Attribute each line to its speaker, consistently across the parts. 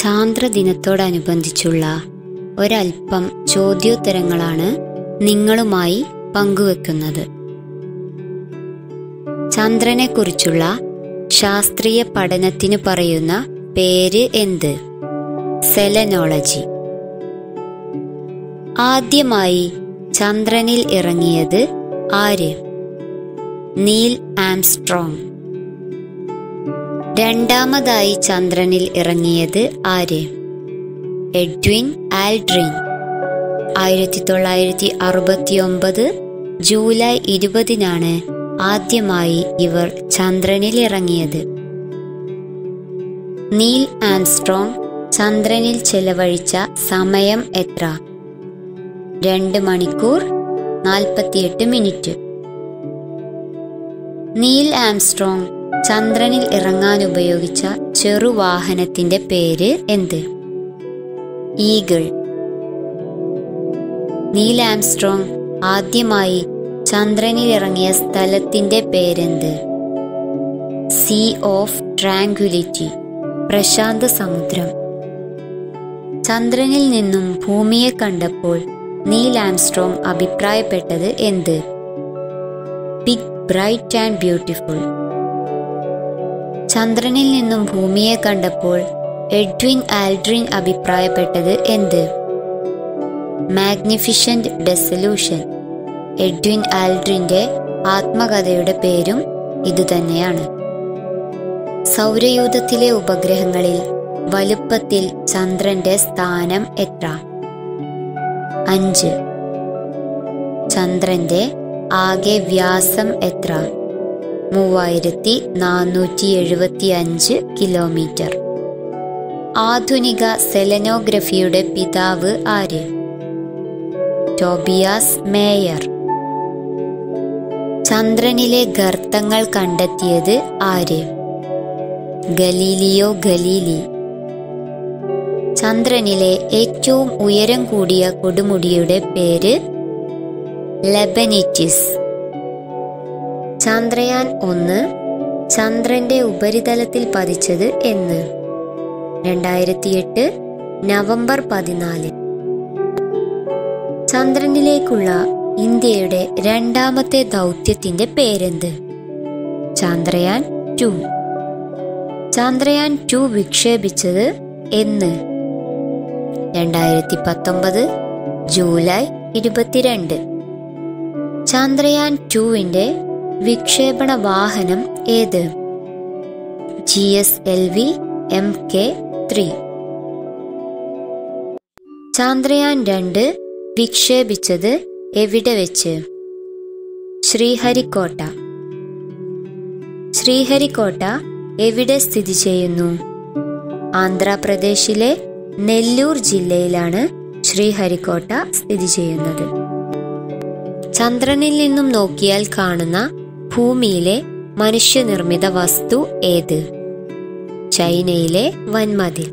Speaker 1: ചാന്ദ്രദിനത്തോടനുബന്ധിച്ചുള്ള ഒരൽപ്പം ചോദ്യോത്തരങ്ങളാണ് നിങ്ങളുമായി പങ്കുവെക്കുന്നത് ചന്ദ്രനെക്കുറിച്ചുള്ള ശാസ്ത്രീയ പഠനത്തിന് പറയുന്ന പേര് എന്ത് സെലനോളജി ആദ്യമായി ചന്ദ്രനിൽ ഇറങ്ങിയത് ആര് നീൽ ആംസ്ട്രോങ് രണ്ടാമതായി ചന്ദ്രനിൽ ഇറങ്ങിയത് ആര് എഡ്വിൻ ആൽഡ്രിൻ ആയിരത്തി തൊള്ളായിരത്തി അറുപത്തി ഒമ്പത് ജൂലൈ ഇരുപതിനാണ് ആദ്യമായി ഇവർ ചന്ദ്രനിൽ ഇറങ്ങിയത് നീൽ ആംസ്ട്രോങ് ചന്ദ്രനിൽ ചെലവഴിച്ച സമയം എത്ര രണ്ട് മണിക്കൂർ നാൽപ്പത്തിയെട്ട് മിനിറ്റ് നീൽ ആംസ്ട്രോങ് ചന്ദ്രനിൽ ഇറങ്ങാൻ ഉപയോഗിച്ച ചെറുവാഹനത്തിന്റെ പേര് എന്ത് ഈഗിൾ നീൽ ആംസ്ട്രോങ് ആദ്യമായി ചന്ദ്രനിൽ ഇറങ്ങിയ സ്ഥലത്തിന്റെ പേരെന്ത് സീ ഓഫ് ട്രാങ്ക്വിലിറ്റി പ്രശാന്ത സമുദ്രം ചന്ദ്രനിൽ നിന്നും ഭൂമിയെ കണ്ടപ്പോൾ നീൽ ആംസ്ട്രോങ് അഭിപ്രായപ്പെട്ടത് എന്ത് ബിഗ് ബ്രൈറ്റ് ആൻഡ് ബ്യൂട്ടിഫുൾ ചന്ദ്രനിൽ നിന്നും ഭൂമിയെ കണ്ടപ്പോൾ എഡ്വിൻ ആൽഡ്രിൻ അഭിപ്രായപ്പെട്ടത് എന്ത് മാഗ്നിഫിഷന്റ് ഡെസല്യൂഷൻ എഡ്വിൻ ആൽഡ്രിന്റെ ആത്മകഥയുടെ പേരും ഇതുതന്നെയാണ് സൗരയൂഥത്തിലെ ഉപഗ്രഹങ്ങളിൽ വലുപ്പത്തിൽ ചന്ദ്രന്റെ സ്ഥാനം എത്ര അഞ്ച് ചന്ദ്രന്റെ ആകെ വ്യാസം എത്ര മൂവായിരത്തി നാനൂറ്റി എഴുപത്തി അഞ്ച് കിലോമീറ്റർ ആധുനിക സെലനോഗ്രഫിയുടെ പിതാവ് ആര് ടോബിയാസ് മേയർ ചന്ദ്രനിലെ ഗർത്തങ്ങൾ കണ്ടെത്തിയത് ആര് ഗലീലിയോ ഗലീലി ചന്ദ്രനിലെ ഏറ്റവും ഉയരം കൂടിയ കൊടുമുടിയുടെ പേര് ലെബനിറ്റിസ് ചന്ദ്രയാൻ ഒന്ന് ചന്ദ്രന്റെ ഉപരിതലത്തിൽ പതിച്ചത് എന്ന് രണ്ടായിരത്തി എട്ട് നവംബർ പതിനാല് ചന്ദ്രനിലേക്കുള്ള ഇന്ത്യയുടെ രണ്ടാമത്തെ ദൗത്യത്തിന്റെ പേരെന്ത് ചന്ദ്രയാൻ ടു ചന്ദ്രയാൻ ടു വിക്ഷേപിച്ചത് എന്ന് രണ്ടായിരത്തി പത്തൊമ്പത് ജൂലൈ ഇരുപത്തിരണ്ട് ചന്ദ്രയാൻ ടുവിന്റെ വിക്ഷേപണ വാഹനം ഏത് G S L V M K three Chandrayaan രണ്ട് വിക്ഷേപിച്ചത് എവിടെ വെച്ച് ശ്രീഹരിക്കോട്ട ശ്രീഹരിക്കോട്ട എവിടെ സ്ഥിതി ചെയ്യുന്നു ആന്ധ്രാപ്രദേശിലെ നെല്ലൂർ ജില്ലയിലാണ് ശ്രീഹരിക്കോട്ട സ്ഥിതി ചെയ്യുന്നത് ചന്ദ്രനിൽ നിന്നും നോക്കിയാൽ കാണുന്ന ഭൂമിയിലെ മനുഷ്യനിർമ്മിത വസ്തു ഏത് ചൈനയിലെ വൻമതിൽ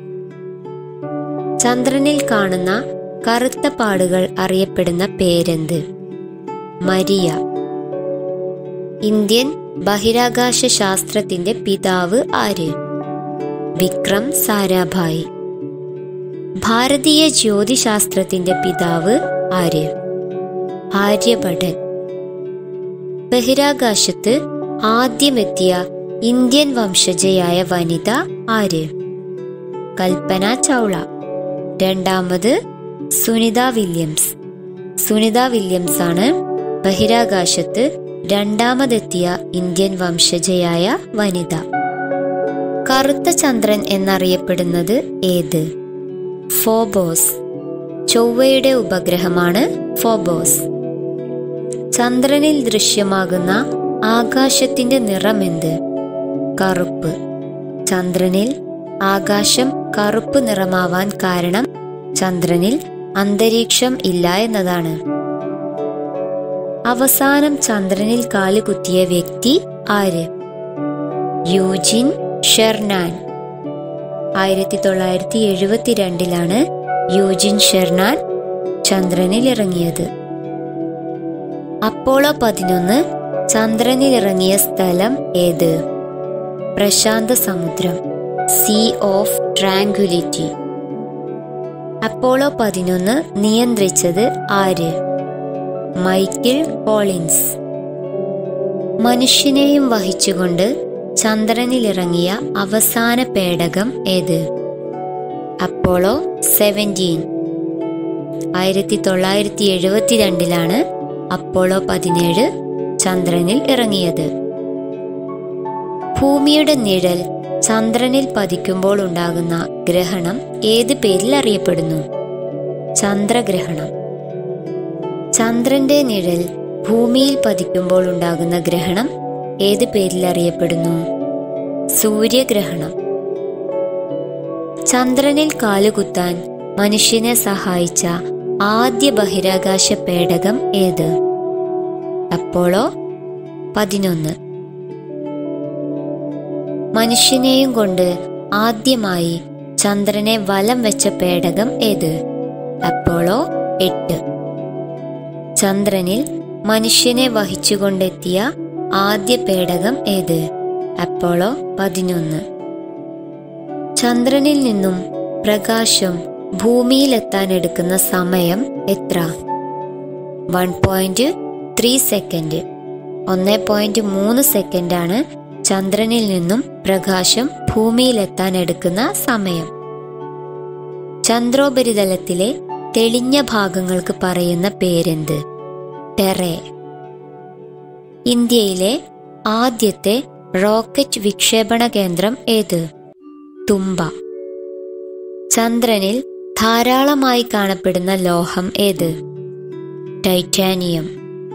Speaker 1: ചന്ദ്രനിൽ കാണുന്ന കറുത്ത പാടുകൾ അറിയപ്പെടുന്ന പേരെന്ത് മരിയ ഇന്ത്യൻ ബഹിരാകാശ ശാസ്ത്രത്തിന്റെ പിതാവ് ആര് വിക്രം സാരാഭായി ഭാരതീയ ജ്യോതിശാസ്ത്രത്തിന്റെ പിതാവ് ആര് ആര്യഭടൻ ബഹിരാകാശത്ത് ആദ്യമെത്തിയ ഇന്ത്യൻ വംശജയായ വനിത ആര് കൽപ്പന ചൗള രണ്ടാമത് സുനിത വില്യംസ് സുനിത വില്യംസ് ആണ് ബഹിരാകാശത്ത് രണ്ടാമതെത്തിയ ഇന്ത്യൻ വംശജയായ വനിത കറുത്ത ചന്ദ്രൻ എന്നറിയപ്പെടുന്നത് ഏത് ഫോബോസ് ചൊവ്വയുടെ ഉപഗ്രഹമാണ് ഫോബോസ് ചന്ദ്രനിൽ ദൃശ്യമാകുന്ന ആകാശത്തിന്റെ നിറമെന്ത് കറുപ്പ് ചന്ദ്രനിൽ ആകാശം കറുപ്പ് നിറമാവാൻ കാരണം ചന്ദ്രനിൽ അന്തരീക്ഷം ഇല്ല എന്നതാണ് അവസാനം ചന്ദ്രനിൽ കാലുകുത്തിയ വ്യക്തി ആര് യൂജിൻ ഷെർനാൻ ആയിരത്തി തൊള്ളായിരത്തി എഴുപത്തിരണ്ടിലാണ് യൂജിൻ ഷെർനാൻ ചന്ദ്രനിൽ ഇറങ്ങിയത് അപ്പോളോ പതിനൊന്ന് ചന്ദ്രനിൽ ഇറങ്ങിയ സ്ഥലം ഏത് പ്രശാന്ത സമുദ്രം സീ ഓഫ് ട്രാങ്ക്വിലിറ്റി അപ്പോളോ പതിനൊന്ന് നിയന്ത്രിച്ചത് ആര് മൈക്കിൾ കോളിൻസ് മനുഷ്യനെയും വഹിച്ചുകൊണ്ട് ചന്ദ്രനിലിറങ്ങിയ അവസാന പേടകം ഏത് അപ്പോളോ സെവൻറ്റീൻ ആയിരത്തി തൊള്ളായിരത്തി എഴുപത്തിരണ്ടിലാണ് അപ്പോളോ പതിനേഴ് ചന്ദ്രനിൽ ഇറങ്ങിയത് ഭൂമിയുടെ നിഴൽ ചന്ദ്രനിൽ പതിക്കുമ്പോൾ ഉണ്ടാകുന്ന ഗ്രഹണം ഏത് പേരിൽ അറിയപ്പെടുന്നു ചന്ദ്രഗ്രഹണം ചന്ദ്രന്റെ നിഴൽ ഭൂമിയിൽ പതിക്കുമ്പോൾ ഉണ്ടാകുന്ന ഗ്രഹണം ഏത് പേരിൽ അറിയപ്പെടുന്നു സൂര്യഗ്രഹണം ചന്ദ്രനിൽ കാലുകുത്താൻ മനുഷ്യനെ സഹായിച്ച ആദ്യ ബഹിരാകാശ പേടകം ഏത് അപ്പോളോ പതിനൊന്ന് മനുഷ്യനെയും കൊണ്ട് ആദ്യമായി ചന്ദ്രനെ വലം വെച്ച പേടകം ഏത് അപ്പോളോ എട്ട് ചന്ദ്രനിൽ മനുഷ്യനെ വഹിച്ചുകൊണ്ടെത്തിയ ആദ്യ പേടകം ഏത് അപ്പോളോ പതിനൊന്ന് ചന്ദ്രനിൽ നിന്നും പ്രകാശം ഭൂമിയിലെത്താൻ എടുക്കുന്ന സമയം എത്ര വൺ പോയിന്റ് ത്രീ സെക്കൻഡ് ഒന്ന് പോയിന്റ് മൂന്ന് സെക്കൻഡാണ് ചന്ദ്രനിൽ നിന്നും പ്രകാശം ഭൂമിയിലെത്താൻ എടുക്കുന്ന സമയം ചന്ദ്രോപരിതലത്തിലെ തെളിഞ്ഞ ഭാഗങ്ങൾക്ക് പറയുന്ന പേരെന്ത് ടെറേ ഇന്ത്യയിലെ ആദ്യത്തെ റോക്കറ്റ് വിക്ഷേപണ കേന്ദ്രം ഏത് തുമ്പ ചന്ദ്രനിൽ ധാരാളമായി കാണപ്പെടുന്ന ലോഹം ഏത് ടൈറ്റാനിയം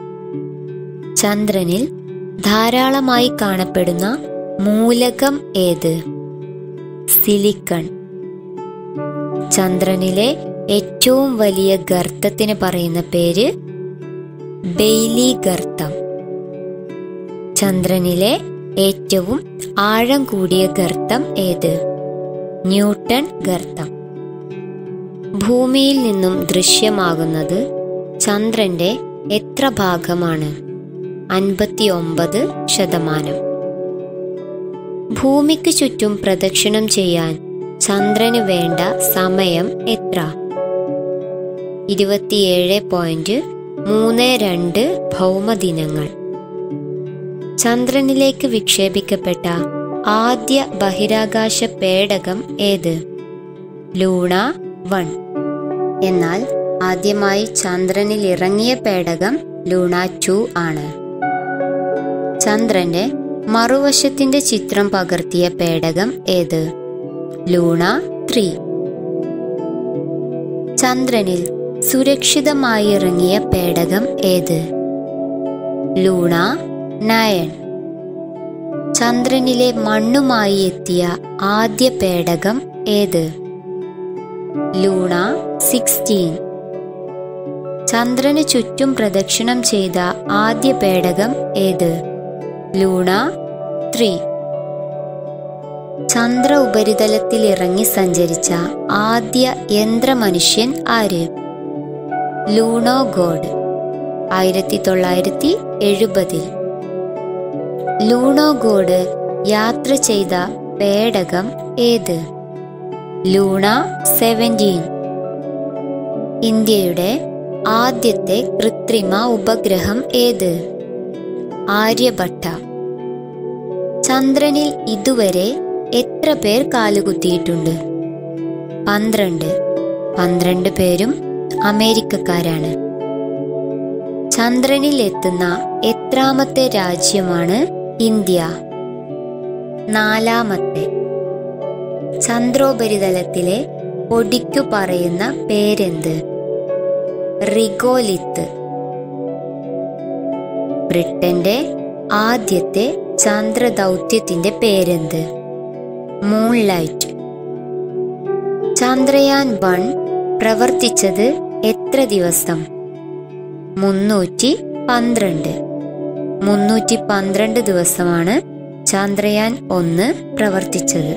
Speaker 1: ചന്ദ്രനിൽ ധാരാളമായി കാണപ്പെടുന്ന മൂലകം ഏത് സിലിക്കൺ ചന്ദ്രനിലെ ഏറ്റവും വലിയ ഗർത്തത്തിന് പറയുന്ന പേര് ബെയ്ലി ഗർത്തം ചന്ദ്രനിലെ ഏറ്റവും ആഴം കൂടിയ ഗർത്തം ഏത് ന്യൂട്ടൺ ഗർത്തം ഭൂമിയിൽ നിന്നും ദൃശ്യമാകുന്നത് ചന്ദ്രന്റെ എത്ര ഭാഗമാണ് അൻപത്തിയൊമ്പത് ശതമാനം ഭൂമിക്ക് ചുറ്റും പ്രദക്ഷിണം ചെയ്യാൻ ചന്ദ്രന് വേണ്ട സമയം എത്ര ഇരുപത്തിയേഴ് പോയിന്റ് മൂന്ന് രണ്ട് ഭൗമദിനങ്ങൾ ചന്ദ്രനിലേക്ക് വിക്ഷേപിക്കപ്പെട്ട ആദ്യ ബഹിരാകാശ പേടകം ഏത് ലൂണ വൺ എന്നാൽ ആദ്യമായി ചന്ദ്രനിൽ ഇറങ്ങിയ പേടകം ലൂണ ടു ആണ് ചന്ദ്രന്റെ മറുവശത്തിന്റെ ചിത്രം പകർത്തിയ പേടകം ഏത് ലൂണ ത്രീ ചന്ദ്രനിൽ സുരക്ഷിതമായി ഇറങ്ങിയ പേടകം ഏത് ലൂണ നയൻ ചന്ദ്രനിലെ മണ്ണുമായി എത്തിയ ആദ്യ പേടകം ഏത് ലൂണ സിക്സ്റ്റീൻ ചന്ദ്രന് ചുറ്റും പ്രദക്ഷിണം ചെയ്ത ആദ്യ പേടകം ഏത് ലൂണ ത്രീ ചന്ദ്ര ഉപരിതലത്തിൽ ഇറങ്ങി സഞ്ചരിച്ച ആദ്യ യന്ത്രമനുഷ്യൻ ആര് ലൂണോ ഗോഡ് ആയിരത്തി തൊള്ളായിരത്തി എഴുപതിൽ ലൂണോ ഗോഡ് യാത്ര ചെയ്ത പേടകം ഏത് ലൂണ സെവൻറ്റീൻ ഇന്ത്യയുടെ ആദ്യത്തെ കൃത്രിമ ഉപഗ്രഹം ഏത് ആര്യഭട്ട ചന്ദ്രനിൽ ഇതുവരെ എത്ര പേർ കാലുകുത്തിയിട്ടുണ്ട് പന്ത്രണ്ട് പന്ത്രണ്ട് പേരും അമേരിക്കക്കാരാണ് ചന്ദ്രനിൽ എത്തുന്ന എത്രാമത്തെ രാജ്യമാണ് ഇന്ത്യ നാലാമത്തെ ചന്ദ്രോപരിതലത്തിലെ പൊടിക്കു പറയുന്ന പേരെന്ത് റിഗോലിത്ത് ബ്രിട്ടന്റെ ആദ്യത്തെ ചന്ദ്രദൗത്യത്തിന്റെ പേരെന്ത് മൂൺലൈറ്റ് ചന്ദ്രയാൻ വൺ പ്രവർത്തിച്ചത് എത്ര ദിവസം മുന്നൂറ്റി പന്ത്രണ്ട് മുന്നൂറ്റി പന്ത്രണ്ട് ദിവസമാണ് ചന്ദ്രയാൻ ഒന്ന് പ്രവർത്തിച്ചത്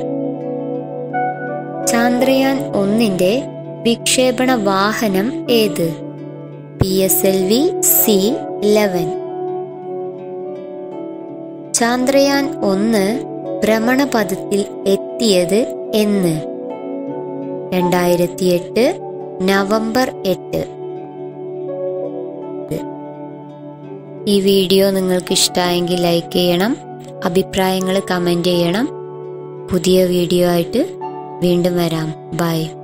Speaker 1: ചന്ദ്രയാൻ ഒന്നിന്റെ വിക്ഷേപണ വാഹനം ഏത് P S L V C eleven Chandrayaan ഒന്ന് ഭ്രമണപഥത്തിൽ എത്തിയത് എന്ന് രണ്ടായിരത്തി എട്ട് നവംബർ എട്ട് ഈ വീഡിയോ നിങ്ങൾക്ക് ഇഷ്ടമായെങ്കിൽ ലൈക്ക് ചെയ്യണം അഭിപ്രായങ്ങൾ കമൻറ്റ് ചെയ്യണം പുതിയ വീഡിയോ ആയിട്ട് വീണ്ടും വരാം ബൈ